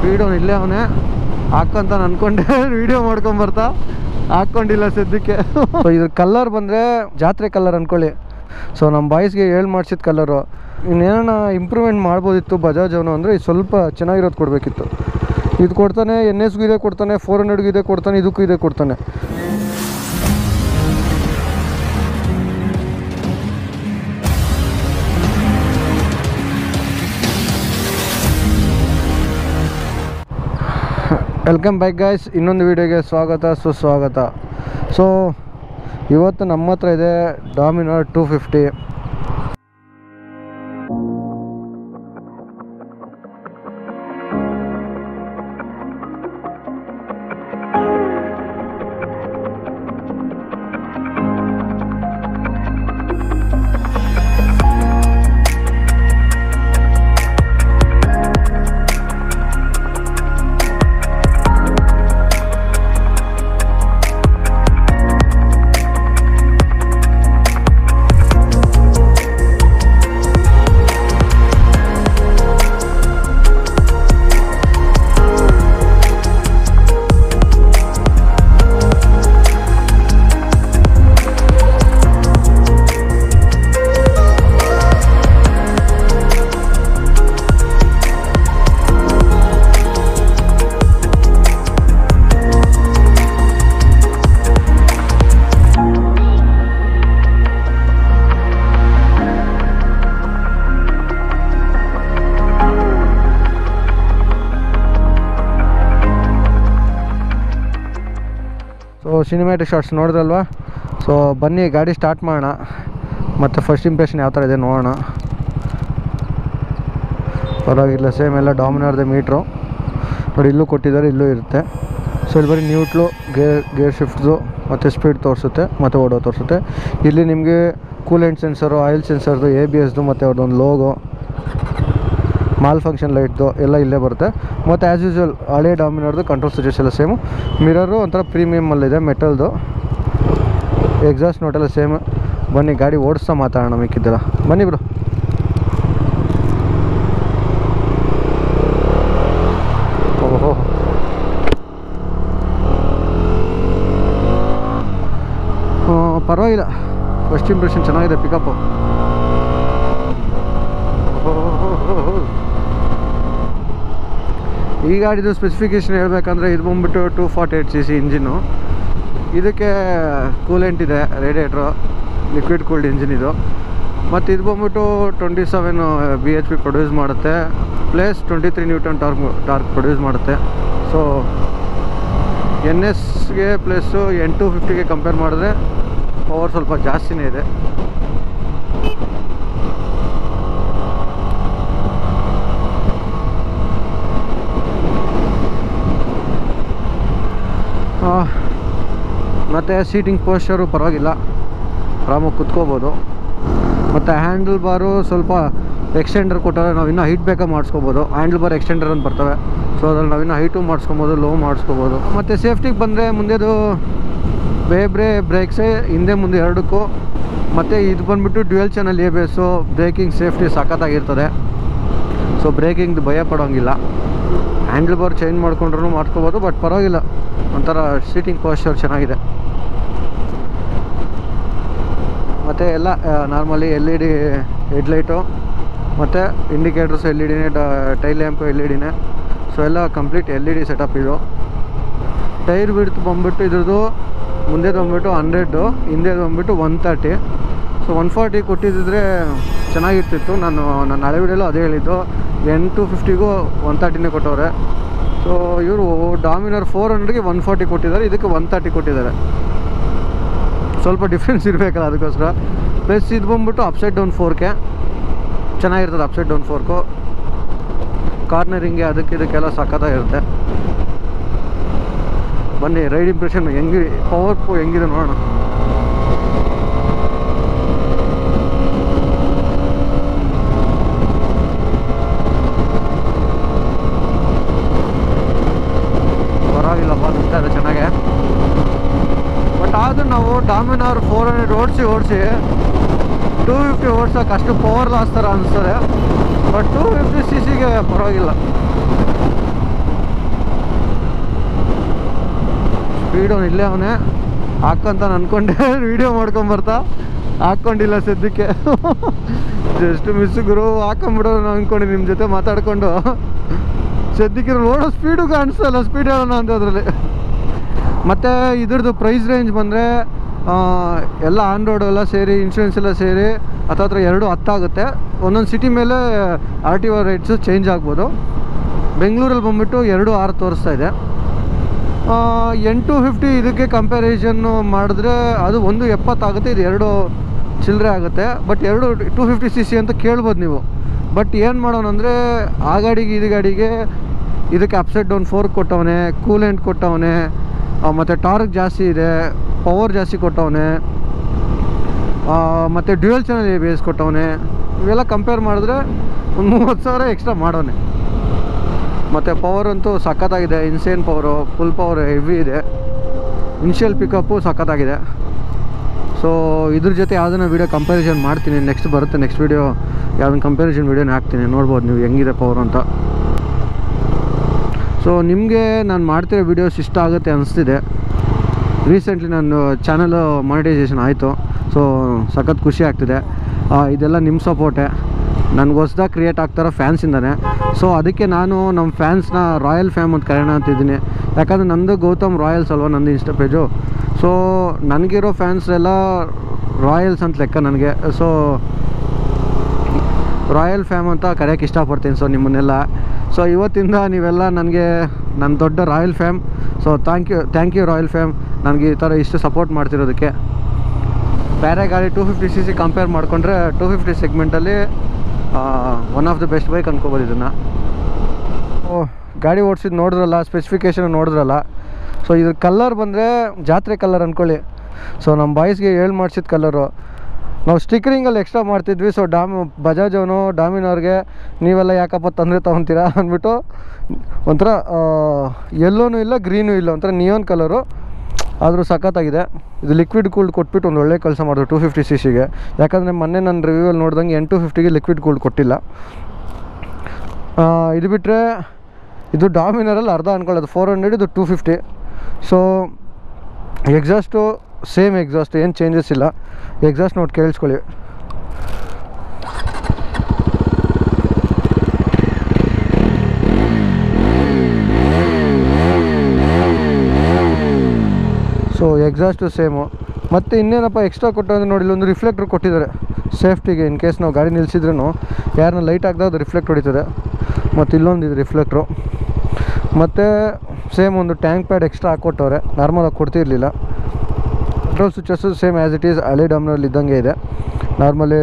ಸ್ಪೀಡವನು ಇಲ್ಲೇ ಅವನೇ ಹಾಕ್ಕಂತ ಅನ್ಕೊಂಡೆ ವಿಡಿಯೋ ಮಾಡ್ಕೊಂಬರ್ತಾ ಹಾಕ್ಕೊಂಡಿಲ್ಲ ಸದ್ಯಕ್ಕೆ ಸೊ ಇದ್ರ ಕಲರ್ ಬಂದರೆ ಜಾತ್ರೆ ಕಲರ್ ಅಂದ್ಕೊಳ್ಳಿ ಸೊ ನಮ್ಮ ಬಾಯ್ಸ್ಗೆ ಹೇಳಿ ಮಾಡಿಸಿದ ಕಲರು ಇನ್ನೇನ ಇಂಪ್ರೂವ್ಮೆಂಟ್ ಮಾಡ್ಬೋದಿತ್ತು ಬಜಾಜ್ ಅವನು ಅಂದರೆ ಇದು ಸ್ವಲ್ಪ ಚೆನ್ನಾಗಿರೋದು ಕೊಡಬೇಕಿತ್ತು ಇದು ಕೊಡ್ತಾನೆ ಎನ್ ಎಸ್ಗೂ ಇದೆ ಕೊಡ್ತಾನೆ ಫೋರ್ ಹಂಡ್ರೆಡ್ಗೂ ಇದೆ ಕೊಡ್ತಾನೆ ಇದಕ್ಕೂ ಇದೆ ಕೊಡ್ತಾನೆ ವೆಲ್ಕಮ್ ಬ್ಯಾಕ್ ಗೈಸ್ ಇನ್ನೊಂದು ವೀಡಿಯೋಗೆ ಸ್ವಾಗತ ಸುಸ್ವಾಗತ ಸೊ ಇವತ್ತು ನಮ್ಮ ಹತ್ರ ಇದೆ Dominar two fifty so cinematic shorts ನೋಡಿದ್ರಲ್ವಾ ಸೊ ಬನ್ನಿ ಗಾಡಿ ಸ್ಟಾರ್ಟ್ ಮಾಡೋಣ ಮತ್ತು ಫಸ್ಟ್ ಇಂಪ್ರೆಷನ್ ಯಾವ ಥರ ಇದೆ ನೋಡೋಣ ಪರವಾಗಿಲ್ಲ ಸೇಮ್ ಎಲ್ಲ ಡಾಮಿನಾರ್ದೆ ಮೀಟ್ರು ನೋಡಿ ಇಲ್ಲೂ ಕೊಟ್ಟಿದ್ದಾರೆ ಇಲ್ಲೂ ಇರುತ್ತೆ ಸೊ ಇಲ್ಲಿ ಬರೀ ನ್ಯೂಟ್ಲು ಗೇರ್ ಗೇರ್ ಶಿಫ್ಟ್ದು ಮತ್ತು ಸ್ಪೀಡ್ ತೋರಿಸುತ್ತೆ ಮತ್ತು ಓಡೋ ತೋರಿಸುತ್ತೆ ಇಲ್ಲಿ ನಿಮಗೆ ಕೂಲೆಂಟ್ ಸೆನ್ಸರು ಆಯಿಲ್ ಸೆನ್ಸರ್ದು ಎ ಬಿ ಎಸ್ದು ಮತ್ತು ಅವ್ರದ್ದೊಂದು ಲೋಗೋ ಮಾಲ್ ಫಂಕ್ಷನ್ ಲೈಟ್ದು ಎಲ್ಲ ಇಲ್ಲೇ ಬರುತ್ತೆ ಮತ್ತು ಆ್ಯಸ್ ಯೂಸ್ವಲ್ ಹಳೆ ಡಾಮಿನೋರ್ದು ಕಂಟ್ರೋಲ್ ಸ್ವಿಚಸ್ ಎಲ್ಲ ಸೇಮು ಮಿರರು ಒಂಥರ ಪ್ರೀಮಿಯಮಲ್ಲಿದೆ ಮೆಟಲ್ದು ಎಕ್ಸಾಸ್ಟ್ ನೋಟೆಲ್ಲ ಸೇಮ್ ಬನ್ನಿ ಗಾಡಿ ಓಡಿಸ್ತಾ ಮಾತಾಡೋಣ ಮಿಕ್ಕಿದ್ದೆಲ್ಲ ಬನ್ನಿ ಬ್ರೋ ಓಹೋ ಪರವಾಗಿಲ್ಲ ಫಸ್ಟ್ ಇಂಪ್ರೆಷನ್ ಚೆನ್ನಾಗಿದೆ ಪಿಕಪ್ಪು ಈ ಗಾಡಿದು ಸ್ಪೆಸಿಫಿಕೇಶನ್ ಹೇಳ್ಬೇಕಂದ್ರೆ ಇದು ಬಂದ್ಬಿಟ್ಟು two forty eight C C engine ಇದಕ್ಕೆ ಕೂಲೆಂಟ್ ಇದೆ ರೇಡಿಯೇಟ್ರು ಲಿಕ್ವಿಡ್ ಕೂಲ್ಡ್ ಇಂಜಿನ್ ಇದು ಮತ್ತು ಇದು ಬಂದ್ಬಿಟ್ಟು twenty seven B H P produce ಮಾಡುತ್ತೆ plus twenty three newton torque torque produce ಮಾಡುತ್ತೆ ಸೊ ಎನ್ ಎಸ್ಗೆ ಪ್ಲಸ್ಸು ಎನ್ ಟು ಫಿಫ್ಟಿಗೆ ಕಂಪೇರ್ ಮಾಡಿದ್ರೆ ಪವರ್ ಸ್ವಲ್ಪ ಜಾಸ್ತಿನೇ ಇದೆ ಮತ್ತು ಸೀಟಿಂಗ್ ಪೋಸ್ಚರು ಪರವಾಗಿಲ್ಲ ಆರಾಮಾಗಿ ಕುತ್ಕೋಬೋದು ಮತ್ತು ಹ್ಯಾಂಡಲ್ ಬಾರು ಸ್ವಲ್ಪ ಎಕ್ಸ್ಟೆಂಡರ್ ಕೊಟ್ಟರೆ ನಾವು ಇನ್ನೂ ಹೈಟ್ ಬೇಕಾ ಮಾಡಿಸ್ಕೋಬೋದು ಹ್ಯಾಂಡಲ್ ಬಾರ್ ಎಕ್ಸ್ಟೆಂಡರ್ ಅಂತ ಬರ್ತವೆ ಸೊ ಅದ್ರಲ್ಲಿ ನಾವು ಇನ್ನೂ ಹೈಟು ಮಾಡಿಸ್ಕೊಬೋದು ಲೋ ಮಾಡಿಸ್ಕೋಬೋದು ಮತ್ತು ಸೇಫ್ಟಿಗೆ ಬಂದರೆ ಮುಂದೆದು ಬೇಬ್ರೆ ಬ್ರೇಕ್ಸೇ ಹಿಂದೆ ಮುಂದೆ ಎರಡಕ್ಕೂ ಮತ್ತು ಇದು ಬಂದುಬಿಟ್ಟು ಡ್ಯುಯಲ್ ಚಾನಲ್ ಎ ಬೇಸು ಬ್ರೇಕಿಂಗ್ ಸೇಫ್ಟಿ ಸಖತ್ತಾಗಿರ್ತದೆ ಸೊ ಬ್ರೇಕಿಂಗ್ದು ಭಯ ಪಡೋಂಗಿಲ್ಲ ಹ್ಯಾಂಡಲ್ ಬಾರ್ ಚೇಂಜ್ ಮಾಡ್ಕೊಂಡ್ರೂ ಮಾಡ್ಕೋಬೋದು ಬಟ್ ಪರವಾಗಿಲ್ಲ ಒಂಥರ ಸೀಟಿಂಗ್ ಪೋಸ್ಚರ್ ಚೆನ್ನಾಗಿದೆ ಮತ್ತು ಎಲ್ಲ normally L E D headlight ಮತ್ತು ಇಂಡಿಕೇಟರ್ಸ್ ಎಲ್ ಇ ಡಿನೇ ಟೈಲ್ ಲ್ಯಾಂಪು ಎಲ್ ಇ ಡಿನೇ ಸೊ ಎಲ್ಲ complete L E D setup ಇದು ಟೈರ್ ಬಿಡ್ತು ಬಂದ್ಬಿಟ್ಟು ಇದ್ರದ್ದು ಮುಂದೆ ಬಂದ್ಬಿಟ್ಟು ಹಂಡ್ರೆಡ್ಡು ಹಿಂದೆ ಬಂದ್ಬಿಟ್ಟು one thirty so one forty ಕೊಟ್ಟಿದ್ದಿದ್ರೆ ಚೆನ್ನಾಗಿರ್ತಿತ್ತು ನಾನು ನನ್ನ ಹಳೆ ವಿಡಿಯೋಲು ಅದೇ ಹೇಳಿದ್ದು ಎನ್ ಟು ಫಿಫ್ಟಿಗೂ ಒನ್ ತರ್ಟಿನೇ ಕೊಟ್ಟವ್ರೆ ಸೊ ಇವರು ಡಾಮಿನರ್ ಫೋರ್ ಹಂಡ್ರೆಡ್ಗೆ ಒನ್ ಫಾರ್ಟಿ ಕೊಟ್ಟಿದ್ದಾರೆ ಇದಕ್ಕೆ ಒನ್ ತರ್ಟಿ ಕೊಟ್ಟಿದ್ದಾರೆ ಸ್ವಲ್ಪ ಡಿಫ್ರೆನ್ಸ್ ಇರಬೇಕಲ್ಲ ಅದಕ್ಕೋಸ್ಕರ ಪ್ಲಸ್ ಇದು ಬಂದ್ಬಿಟ್ಟು ಅಪ್ಸೈಡ್ ಡೌನ್ ಫೋರ್ಕೆ ಚೆನ್ನಾಗಿರ್ತದೆ ಅಪ್ಸೈಡ್ ಡೌನ್ ಫೋರ್ಕು ಕಾರ್ನರಿಂಗೆ ಅದಕ್ಕೆ ಇದಕ್ಕೆಲ್ಲ ಸಖತ್ತಾಗಿರುತ್ತೆ ಬನ್ನಿ ರೈಡ್ ಇಂಪ್ರೆಷನ್ ಹೆಂಗಿ ಪವರ್ ಹೆಂಗಿದೆ ನೋಡೋಣ ಪರವಾಗಿಲ್ಲಪ್ಪ ನಿಂತ ಇದೆ ಚೆನ್ನಾಗೆ ಬಟ್ ಆದರೂ ನಾವು ಡಾಮಿನಾರ್ ಫೋರ್ ಹಂಡ್ರೆಡ್ ಓಡಿಸಿ ಓಡಿಸಿ ಟೂ ಫಿಫ್ಟಿ ಓಡ್ಸೋಕೆ ಅಷ್ಟು ಪವರ್ ಲಾಸ್ ಥರ ಅನಿಸ್ತದೆ ಬಟ್ ಟೂ ಫಿಫ್ಟಿ ಸಿ ಸಿಗೆ ಪರವಾಗಿಲ್ಲ ಸ್ಪೀಡು ಇಲ್ಲೇ ಅವನೇ ಹಾಕ್ಕಂತ ಅನ್ಕೊಂಡೆ ವೀಡಿಯೋ ಮಾಡ್ಕೊಂಬರ್ತಾ ಹಾಕ್ಕೊಂಡಿಲ್ಲ ಸದ್ಯಕ್ಕೆ ಜಸ್ಟ್ ಮಿಸ್ ಗುರು ಹಾಕೊಂಬಿಡೋಣ ಅಂದ್ಕೊಂಡು ನಿಮ್ಮ ಜೊತೆ ಮಾತಾಡ್ಕೊಂಡು ಸದ್ಯಕ್ಕೆ ನೋಡೋ ಸ್ಪೀಡು ಕಾಣಿಸ್ತಲ್ಲ ಸ್ಪೀಡ್ ಹೇಳೋಣ ಅಂತ ಅದರಲ್ಲಿ ಮತ್ತು ಇದ್ರದ್ದು ಪ್ರೈಸ್ ರೇಂಜ್ ಬಂದರೆ ಎಲ್ಲ ಆನ್ ರೋಡ್ ಎಲ್ಲ ಸೇರಿ ಇನ್ಶೂರೆನ್ಸ್ ಎಲ್ಲ ಸೇರಿ ಹತ್ತತ್ರ ಎರಡು ಹತ್ತಾಗುತ್ತೆ ಒಂದೊಂದು ಸಿಟಿ ಮೇಲೆ R T O rates change ಆಗ್ಬೋದು ಬೆಂಗಳೂರಲ್ಲಿ ಬಂದ್ಬಿಟ್ಟು ಎರಡು ಆರು ತೋರಿಸ್ತಾ ಇದೆ ಎಂಟು ಫಿಫ್ಟಿ ಇದಕ್ಕೆ ಕಂಪ್ಯಾರಿಸನ್ನು ಮಾಡಿದ್ರೆ ಅದು ಒಂದು ಎಪ್ಪತ್ತಾಗುತ್ತೆ ಇದು ಎರಡು ಚಿಲ್ಲರೆ ಆಗುತ್ತೆ ಬಟ್ ಎರಡು ಟು ಫಿಫ್ಟಿ ಸಿ ಸಿ ಅಂತ ಕೇಳ್ಬೋದು ನೀವು ಬಟ್ ಏನು ಮಾಡೋಣ ಅಂದರೆ ಆ ಗಾಡಿಗೆ ಇದು ಗಾಡಿಗೆ ಇದಕ್ಕೆ ಅಪ್ಸೆಟ್ ಡೌನ್ ಫೋರ್ ಕೊಟ್ಟವನೆ ಕೂಲೆಂಟ್ ಕೊಟ್ಟವನೆ ಮತ್ತು ಟಾರ್ಕ್ ಜಾಸ್ತಿ ಇದೆ ಪವರ್ ಜಾಸ್ತಿ ಕೊಟ್ಟವನೆ ಮತ್ತು dual channel A B S ಕೊಟ್ಟವನೆ ಇವೆಲ್ಲ ಕಂಪೇರ್ ಮಾಡಿದ್ರೆ ಒಂದು ಮೂವತ್ತು ಸಾವಿರ ಎಕ್ಸ್ಟ್ರಾ ಮಾಡೋನೆ ಮತ್ತು ಪವರ್ ಅಂತೂ ಸಖತ್ತಾಗಿದೆ insane power full power heavy ಇದೆ ಇನ್ಷಿಯಲ್ ಪಿಕಪ್ಪು ಸಖತ್ತಾಗಿದೆ ಸೊ ಇದ್ರ ಜೊತೆ ಯಾವುದನ್ನ ವೀಡಿಯೋ ಕಂಪ್ಯಾರಿಸನ್ ಮಾಡ್ತೀನಿ ನೆಕ್ಸ್ಟ್ ಬರುತ್ತೆ ನೆಕ್ಸ್ಟ್ ವೀಡಿಯೋ ಯಾವ್ದನ್ನ ಕಂಪ್ಯಾರಿಸನ್ ವೀಡಿಯೋನ ಹಾಕ್ತೀನಿ ನೋಡ್ಬೋದು ನೀವು ಹೆಂಗಿದೆ ಪವರ್ ಅಂತ ಸೊ ನಿಮಗೆ ನಾನು ಮಾಡ್ತಿರೋ ವೀಡಿಯೋಸ್ ಇಷ್ಟ ಆಗುತ್ತೆ ಅನಿಸ್ತಿದೆ ರೀಸೆಂಟ್ಲಿ ನಾನು ಚಾನಲ್ ಮಾನಿಟೈಸೇಷನ್ ಆಯಿತು ಸೊ ಸಖತ್ ಖುಷಿ ಆಗ್ತಿದೆ ಆ, ಇದೆಲ್ಲ ನಿಮ್ಮ ಸಪೋರ್ಟೆ ನನಗೆ ಹೊಸ್ದಾಗಿ ಕ್ರಿಯೇಟ್ ಆಗ್ತಾರೋ ಫ್ಯಾನ್ಸಿಂದಾನೆ ಸೊ ಅದಕ್ಕೆ ನಾನು ನಮ್ಮ ಫ್ಯಾನ್ಸ್ನ ರಾಯಲ್ ಫ್ಯಾಮ್ ಅಂತ ಕರೆಯೋಣ ಅಂತಿದ್ದೀನಿ ಯಾಕಂದರೆ ನಂದು ಗೌತಮ್ ರಾಯಲ್ಸ್ ಅಲ್ವಾ ನಂದು ಇನ್ಸ್ಟಾ ಪೇಜು ಸೊ ನನಗಿರೋ ಫ್ಯಾನ್ಸ್ ಎಲ್ಲ ರಾಯಲ್ಸ್ ಅಂತ ಲೆಕ್ಕ ನನಗೆ ಸೊ ರಾಯಲ್ ಫ್ಯಾಮ್ ಅಂತ ಕರೆಯೋಕ್ಕೆ ಇಷ್ಟಪಡ್ತೀನಿ ಸೊ ನಿಮ್ಮನ್ನೆಲ್ಲ ಸೊ ಇವತ್ತಿಂದ ನೀವೆಲ್ಲ ನನಗೆ ನನ್ನ ದೊಡ್ಡ royal fam so thank you thank you royal fam ನನಗೆ ಈ ಥರ ಇಷ್ಟು ಸಪೋರ್ಟ್ ಮಾಡ್ತಿರೋದಕ್ಕೆ ಬೇರೆ ಗಾಡಿ two fifty C C compare ಮಾಡಿಕೊಂಡ್ರೆ ಟೂ ಫಿಫ್ಟಿ ಸೆಗ್ಮೆಂಟಲ್ಲಿ one of the best bike ಅನ್ಕೋಬೋದು ಇದನ್ನು ಓ ಗಾಡಿ ಓಡಿಸಿದ್ದು ನೋಡಿದ್ರಲ್ಲ ಸ್ಪೆಸಿಫಿಕೇಷನ್ ನೋಡಿದ್ರಲ್ಲ ಸೊ ಇದ್ರ ಕಲರ್ ಬಂದರೆ ಜಾತ್ರೆ ಕಲರ್ ಅಂದ್ಕೊಳ್ಳಿ ಸೊ ನಮ್ಮ ಬಾಯ್ಸ್ಗೆ ಹೇಳಿ ಮಾಡಿಸಿದ ಕಲರು ನಾವು ಸ್ಟಿಕರಿಂಗಲ್ಲಿ ಎಕ್ಸ್ಟ್ರಾ ಮಾಡ್ತಿದ್ವಿ ಸೊ ಡಾಮ್ ಬಜಾಜ್ ಅವನು ಡಾಮಿನವ್ರಿಗೆ ನೀವೆಲ್ಲ ಯಾಕಪ್ಪ ತೊಂದರೆ ತೊಗೊತೀರಾ ಅಂದ್ಬಿಟ್ಟು ಒಂಥರ ಎಲ್ಲೋನೂ ಇಲ್ಲ ಗ್ರೀನೂ ಇಲ್ಲ ಒಂಥರ ನಿಯೋನ್ ಕಲರು ಆದರೂ ಸಖತ್ತಾಗಿದೆ ಇದು ಲಿಕ್ವಿಡ್ ಕೂಲ್ಡ್ ಕೊಟ್ಬಿಟ್ಟು ಒಂದು ಒಳ್ಳೆ ಕೆಲಸ ಮಾಡಿದ್ರು ಟೂ ಫಿಫ್ಟಿ ಸಿ ಸಿಗೆ ಯಾಕಂದರೆ ಮೊನ್ನೆ ನನ್ನ ರಿವ್ಯೂವಲ್ಲಿ ನೋಡ್ದಂಗೆ ಎಂಟು ಫಿಫ್ಟಿಗೆ ಲಿಕ್ವಿಡ್ ಕೂಲ್ಡ್ ಕೊಟ್ಟಿಲ್ಲ ಆ, ಇದು ಬಿಟ್ಟರೆ ಇದು ಡಾಮಿನರಲ್ಲಿ ಅರ್ಧ ಅನ್ಕೊಳ್ಳೋದು ಫೋರ್ ಹಂಡ್ರೆಡ್ ಇದು two fifty so exhaust same exhaust ಏನು ಚೇಂಜಸ್ ಇಲ್ಲ ಎಕ್ಸಾಸ್ಟ್ ನೋಡಿ ಕೇಳಿಸ್ಕೊಳ್ಳಿ ಸೊ ಎಕ್ಸಾಸ್ಟು ಸೇಮು ಮತ್ತು ಇನ್ನೇನಪ್ಪ ಎಕ್ಸ್ಟ್ರಾ ಕೊಟ್ಟು ಅಂದರೆ ನೋಡಿ ಇಲ್ಲೊಂದು ರಿಫ್ಲೆಕ್ಟ್ರ್ ಕೊಟ್ಟಿದ್ದಾರೆ ಸೇಫ್ಟಿಗೆ ಇನ್ ಕೇಸ್ ನಾವು ಗಾಡಿ ನಿಲ್ಸಿದ್ರೂ ಯಾರನ್ನ ಲೈಟ್ ಹಾಕಿದಾಗ ಅದು ರಿಫ್ಲೆಕ್ಟ್ ಹೊಡಿತದೆ ಮತ್ತು ಇಲ್ಲೊಂದು ಇದು ರಿಫ್ಲೆಕ್ಟ್ರು ಮತ್ತು ಸೇಮ್ ಒಂದು ಟ್ಯಾಂಕ್ ಪ್ಯಾಡ್ ಎಕ್ಸ್ಟ್ರಾ ಹಾಕ್ಕೊಟ್ಟವ್ರೆ ನಾರ್ಮಲಾಗಿ ಕೊಡ್ತಿರ್ಲಿಲ್ಲ petrol switches same as it is ಹಳೆ ಡಮ್ನಲ್ಲಿ ಇದ್ದಂಗೆ ಇದೆ ನಾರ್ಮಲಿ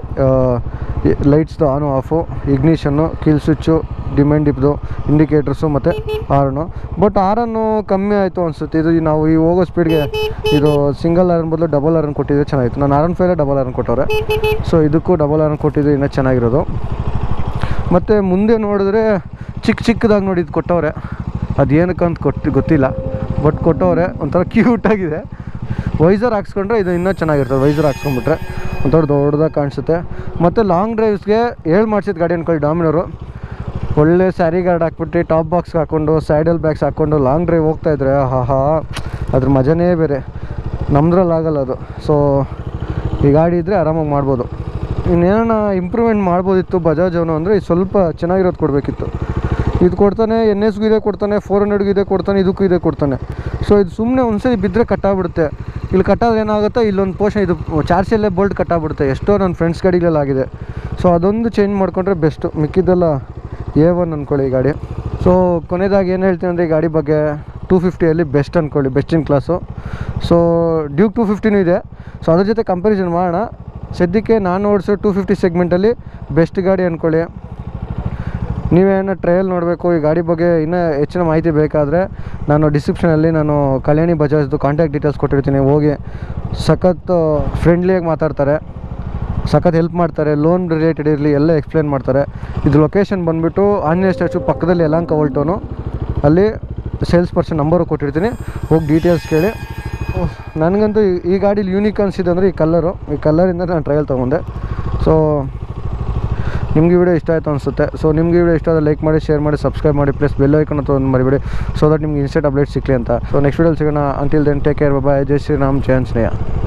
ಲೈಟ್ಸ್ದು on off ignition kill switch ಡಿಮೆಂಡ್ ಇಪ್ದು ಇಂಡಿಕೇಟರ್ಸು ಮತ್ತು ಆರನ್ನು ಬಟ್ ಆರನ್ನು ಕಮ್ಮಿ ಆಯಿತು ಅನಿಸುತ್ತೆ ಇದು ಈ ನಾವು ಈ ಹೋಗೋ ಸ್ಪೀಡ್ಗೆ ಇದು ಸಿಂಗಲ್ ಆರನ್ ಬದಲು ಡಬಲ್ ಆರನ್ ಕೊಟ್ಟಿದ್ರೆ ಚೆನ್ನಾಗಿತ್ತು ನಾನು ಆರನ್ ಫೈಲೇ ಡಬಲ್ ಆರನ್ ಕೊಟ್ಟವ್ರೆ ಸೊ ಇದಕ್ಕೂ ಡಬಲ್ ಆರನ್ ಕೊಟ್ಟಿದ್ದು ಇನ್ನೂ ಚೆನ್ನಾಗಿರೋದು ಮತ್ತು ಮುಂದೆ ನೋಡಿದ್ರೆ ಚಿಕ್ಕ ಚಿಕ್ಕದಾಗಿ ನೋಡಿ ಇದು ಕೊಟ್ಟವ್ರೆ ಅದು ಏನಕ್ಕೆ ಅಂತ ಕೊಟ್ಟು ಗೊತ್ತಿಲ್ಲ ಬಟ್ ಕೊಟ್ಟವ್ರೆ ಒಂಥರ ಕ್ಯೂಟಾಗಿದೆ ವೈಸರ್ ಹಾಕ್ಸ್ಕೊಂಡ್ರೆ ಇದು ಇನ್ನೂ ಚೆನ್ನಾಗಿರ್ತದೆ ವೈಸರ್ ಹಾಕ್ಸ್ಕೊಂಡ್ಬಿಟ್ರೆ ಒಂಥರ ದೊಡ್ಡದಾಗಿ ಕಾಣಿಸುತ್ತೆ ಮತ್ತು ಲಾಂಗ್ ಡ್ರೈವ್ಸ್ಗೆ ಹೇಳಿ ಮಾಡ್ಸಿದ ಗಾಡಿ ಅನ್ಕೊಳ್ಳಿ ಡಾಮಿನರು ಒಳ್ಳೆ ಸ್ಯಾರಿ ಗಾರ್ಡ್ ಹಾಕ್ಬಿಟ್ಟು ಟಾಪ್ ಬಾಕ್ಸ್ ಹಾಕ್ಕೊಂಡು ಸೈಡಲ್ ಬ್ಯಾಗ್ಸ್ ಹಾಕ್ಕೊಂಡು ಲಾಂಗ್ ಡ್ರೈವ್ ಹೋಗ್ತಾ ಇದ್ರೆ ಹಾ ಅದ್ರ ಮಜನೇ ಬೇರೆ ನಮ್ದ್ರಲ್ಲಿ ಆಗಲ್ಲ ಅದು ಸೊ ಈ ಗಾಡಿ ಇದ್ದರೆ ಆರಾಮಾಗಿ ಮಾಡ್ಬೋದು ಇನ್ನೇನ ಇಂಪ್ರೂವ್ಮೆಂಟ್ ಮಾಡ್ಬೋದಿತ್ತು ಬಜಾಜ್ ಅವನು ಅಂದರೆ ಇದು ಸ್ವಲ್ಪ ಚೆನ್ನಾಗಿರೋದು ಕೊಡಬೇಕಿತ್ತು ಇದು ಕೊಡ್ತಾನೆ ಎನ್ ಎಸ್ಗೂ ಇದೇ ಕೊಡ್ತಾನೆ ಫೋರ್ ಹಂಡ್ರೆಡ್ಗೂ ಇದೇ ಕೊಡ್ತಾನೆ ಇದಕ್ಕೂ ಇದೇ ಕೊಡ್ತಾನೆ ಸೊ ಇದು ಸುಮ್ಮನೆ ಒಂದ್ಸರಿ ಬಿದ್ದರೆ ಕಟ್ಟಾಗ್ಬಿಡುತ್ತೆ ಇಲ್ಲಿ ಕಟ್ಟಾದ್ರೆ ಏನಾಗುತ್ತೆ ಇಲ್ಲೊಂದು ಪೋರ್ಷನ್ ಇದು ಚಾರ್ಜಲ್ಲೇ ಬೋಲ್ಟ್ ಕಟ್ಟಾಗ್ಬಿಡುತ್ತೆ ಎಷ್ಟೋ ನನ್ನ ಫ್ರೆಂಡ್ಸ್ ಗಾಡಿಗಳೆಲ್ಲ ಆಗಿದೆ ಸೊ ಅದೊಂದು ಚೇಂಜ್ ಮಾಡಿಕೊಂಡ್ರೆ ಬೆಸ್ಟು ಮಿಕ್ಕಿದ್ದೆಲ್ಲ ಎ ಒನ್ ಅಂದ್ಕೊಳ್ಳಿ ಈ ಗಾಡಿ ಸೊ ಕೊನೆಯದಾಗಿ ಏನು ಹೇಳ್ತೀನಿ ಅಂದರೆ ಈ ಗಾಡಿ ಬಗ್ಗೆ ಟೂ ಫಿಫ್ಟಿಯಲ್ಲಿ ಬೆಸ್ಟ್ ಅಂದ್ಕೊಳ್ಳಿ best in class so Duke two ಫಿಫ್ಟಿನೂ ಇದೆ ಸೊ ಅದ್ರ ಜೊತೆ ಕಂಪ್ಯಾರಿಸನ್ ಮಾಡೋಣ ಸದ್ಯಕ್ಕೆ ನಾನು ಓಡಿಸೋ ಟೂ ಫಿಫ್ಟಿ ಸೆಗ್ಮೆಂಟಲ್ಲಿ ಬೆಸ್ಟ್ ಗಾಡಿ ಅಂದ್ಕೊಳ್ಳಿ ನೀವೇನೋ ಟ್ರಯಲ್ ನೋಡಬೇಕು ಈ ಗಾಡಿ ಬಗ್ಗೆ ಇನ್ನೂ ಹೆಚ್ಚಿನ ಮಾಹಿತಿ ಬೇಕಾದರೆ ನಾನು ಡಿಸ್ಕ್ರಿಪ್ಷನಲ್ಲಿ ನಾನು ಕಲ್ಯಾಣಿ ಬಜಾಜ್ದು ಕಾಂಟ್ಯಾಕ್ಟ್ ಡೀಟೇಲ್ಸ್ ಕೊಟ್ಟಿರ್ತೀನಿ ಹೋಗಿ ಸಖತ್ ಫ್ರೆಂಡ್ಲಿಯಾಗಿ ಮಾತಾಡ್ತಾರೆ ಸಖತ್ ಹೆಲ್ಪ್ ಮಾಡ್ತಾರೆ ಲೋನ್ ರಿಲೇಟೆಡ್ ಇರಲಿ ಎಲ್ಲ ಎಕ್ಸ್ಪ್ಲೇನ್ ಮಾಡ್ತಾರೆ ಇದು ಲೊಕೇಶನ್ ಬಂದುಬಿಟ್ಟು ಆಂಜನೇಯ ಸ್ಟ್ಯಾಚು ಪಕ್ಕದಲ್ಲಿ ಯಲಹಂಕ ಓಲ್ಟೋನು ಅಲ್ಲಿ ಸೇಲ್ಸ್ ಪರ್ಸನ್ ನಂಬರು ಕೊಟ್ಟಿರ್ತೀನಿ ಹೋಗಿ ಡೀಟೇಲ್ಸ್ ಕೇಳಿ ಓಹ್, ನನಗಂತೂ ಈ- ಈ ಗಾಡೀಲಿ ಯೂನಿಕ್ ಅನಿಸಿದೆ ಅಂದರೆ ಈ ಕಲ್ಲರು ಈ ಕಲ್ಲರಿಂದ ನಾನು ಟ್ರಯಲ್ ತೊಗೊಂಡೆ ಸೊ ನಿಮಗೆ ವಿಡಿಯೋ ಇಷ್ಟ ಆಯಿತು ಅನಿಸುತ್ತೆ ಸೊ ನಿಮಗೆ ವಿಡಿಯೋ ಇಷ್ಟ ಆದರೆ ಲೈಕ್ ಮಾಡಿ ಶೇರ್ ಮಾಡಿ ಸಬ್ಸ್ಕ್ರೈಬ್ ಮಾಡಿ ಪ್ಲಸ್ ಬೆಲ್ ಐಕನ್ ಅಂತ ಒಂದು ಮರಿಬೇಡಿ ಸೊ ದಟ್ ನಿಮ್ಗೆ ಇನ್ಸ್ಟೆಂಟ್ ಅಪ್ಡೇಟ್ ಸಿಕ್ಕಲಿ ಅಂತ ಸೊ ನೆಕ್ಸ್ಟ್ ವಿಡಿಯೋಲಿ ಸಿಗೋಣ until then take care bye ಜೈ ಶ್ರೀರಾಮ್ ಜೈ ಆಂಜನೇಯ